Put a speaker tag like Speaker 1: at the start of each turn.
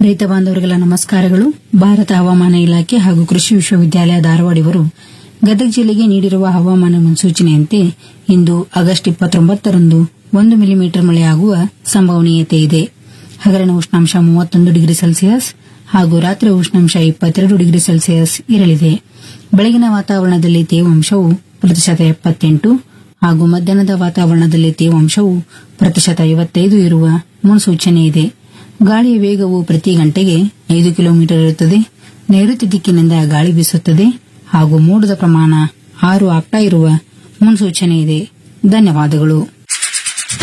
Speaker 1: ರೈತ ಬಾಂಧವರಿಗೆಲ್ಲ ನಮಸ್ಕಾರಗಳು ಭಾರತ ಹವಾಮಾನ ಇಲಾಖೆ ಹಾಗೂ ಕೃಷಿ ವಿಶ್ವವಿದ್ಯಾಲಯ ಧಾರವಾಡ ಇವರು ಗದಗ ಜಿಲ್ಲೆಗೆ ನೀಡಿರುವ ಹವಾಮಾನ ಮುನ್ಸೂಚನೆಯಂತೆ ಇಂದು ಆಗಸ್ಟ್ ಇಪ್ಪತ್ತೊಂಬತ್ತರಂದು ಒಂದು ಮಿಲಿಮೀಟರ್ ಮಳೆಯಾಗುವ ಸಂಭವನೀಯತೆ ಇದೆ ಹಗರಣ ಉಷ್ಣಾಂಶ ಮೂವತ್ತೊಂದು ಡಿಗ್ರಿ ಸೆಲ್ಸಿಯಸ್ ಹಾಗೂ ರಾತ್ರಿ ಉಷ್ಣಾಂಶ ಇಪ್ಪತ್ತೆರಡು ಡಿಗ್ರಿ ಸೆಲ್ಸಿಯಸ್ ಇರಲಿದೆ ಬೆಳಗಿನ ವಾತಾವರಣದಲ್ಲಿ ತೇವಾಂಶವು ಪ್ರತಿಶತ ಎಪ್ಪತ್ತೆಂಟು ಹಾಗೂ ಮಧ್ಯಾಹ್ನದ ವಾತಾವರಣದಲ್ಲಿ ತೇವಾಂಶವು ಪ್ರತಿಶತ ಐವತ್ತೈದು ಇರುವ ಮುನ್ಸೂಚನೆ ಇದೆ ಗಾಳಿಯ ವೇಗವು ಪ್ರತಿ ಗಂಟೆಗೆ ಐದು ಕಿಲೋಮೀಟರ್ ಇರುತ್ತದೆ ನೈಋತ್ಯ ದಿಕ್ಕಿನಿಂದ ಗಾಳಿ ಬೀಸುತ್ತದೆ ಹಾಗೂ ಮೋಡದ ಪ್ರಮಾಣ ಆರು ಆಗ್ತಾ ಇರುವ ಮುನ್ಸೂಚನೆ ಇದೆ ಧನ್ಯವಾದಗಳು